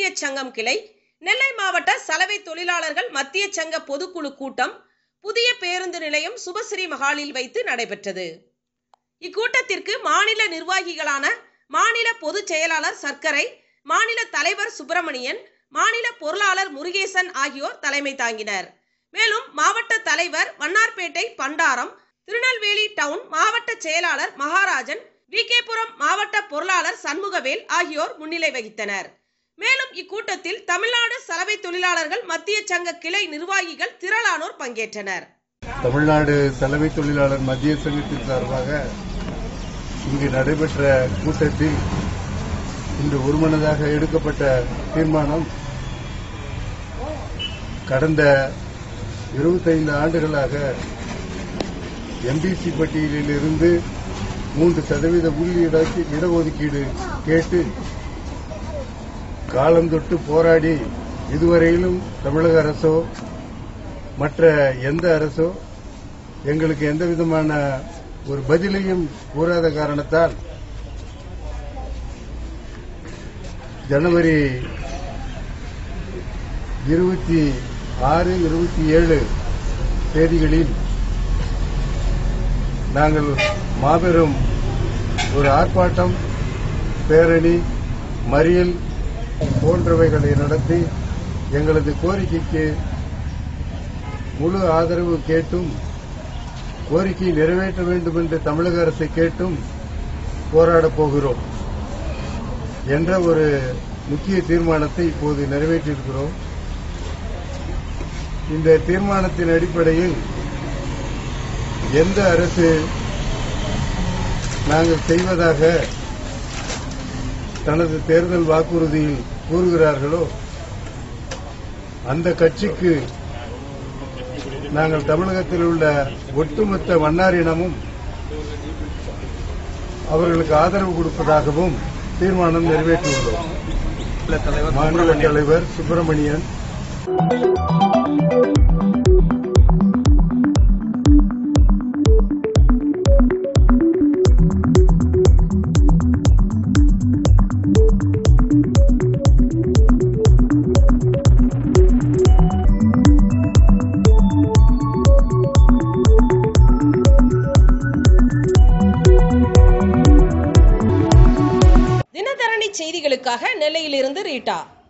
மத்திய சங்கம் கிளை நெல்லை மாவட்ட சலவை தொழிலாளர்கள் மத்திய சங்க பொதுக்குழு கூட்டம் புதிய பேருந்து நிலையம் சுபஸ்ரீ மகாலில் வைத்து நடைபெற்றது இக்கூட்டத்திற்கு மாநில நிர்வாகிகளான மாநில பொதுச் செயலாளர் சர்க்கரை மாநில தலைவர் சுப்பிரமணியன் மாநில பொருளாளர் முருகேசன் ஆகியோர் தலைமை தாங்கினர் மேலும் மாவட்ட தலைவர் வண்ணார்பேட்டை பண்டாரம் திருநெல்வேலி டவுன் மாவட்ட செயலாளர் மகாராஜன் விகேபுரம் மாவட்ட பொருளாளர் சண்முகவேல் ஆகியோர் முன்னிலை வகித்தனர் மேலும் இக்கூட்டத்தில் தமிழ்நாடு சலவை தொழிலாளர்கள் மத்திய சங்க கிளை நிர்வாகிகள் திரளானோர் பங்கேற்றனர் தமிழ்நாடு தலைமை தொழிலாளர் மத்திய சங்கத்தின் சார்பாக இங்கு நடைபெற்ற கூட்டத்தில் இன்று ஒருமனதாக எடுக்கப்பட்ட தீர்மானம் கடந்த இருபத்தைந்து ஆண்டுகளாக எம்பிசி பட்டியலில் இருந்து மூன்று சதவீத உள் இட- இடஒதுக்கீடு கேட்டு காலந்தொட்டு போராடி இதுவரையிலும் தமிழக அரசோ மற்ற எந்த அரசோ எங்களுக்கு எந்த விதமான ஒரு பதிலையும் கூறாத காரணத்தால் ஜனவரி இருபத்தி ஆறு இருபத்தி ஏழு தேதிகளில் நாங்கள் மாபெரும் ஒரு ஆர்ப்பாட்டம் பேரணி மறியல் போன்றவைகளை நடத்தி எங்களது கோரிக்கைக்கு முழு ஆதரவு கேட்டும் கோரிக்கை நிறைவேற்ற வேண்டும் என்று தமிழக அரசை கேட்டும் போராடப் போகிறோம் என்ற ஒரு முக்கிய தீர்மானத்தை இப்போது நிறைவேற்றியிருக்கிறோம் இந்த தீர்மானத்தின் அடிப்படையில் எந்த அரசு நாங்கள் செய்வதாக தனது தேர்தல் வாக்குறுதியில் கூறுகிறார்களோ அந்த கட்சிக்கு நாங்கள் தமிழகத்தில் உள்ள ஒட்டுமொத்த மன்னாரினமும் அவர்களுக்கு ஆதரவு கொடுப்பதாகவும் தீர்மானம் நிறைவேற்றியுள்ளோம் மாநில தலைவர் சுப்பிரமணியன் தினதரணி செய்திகளுக்காக நெல்லையிலிருந்து ரீட்டா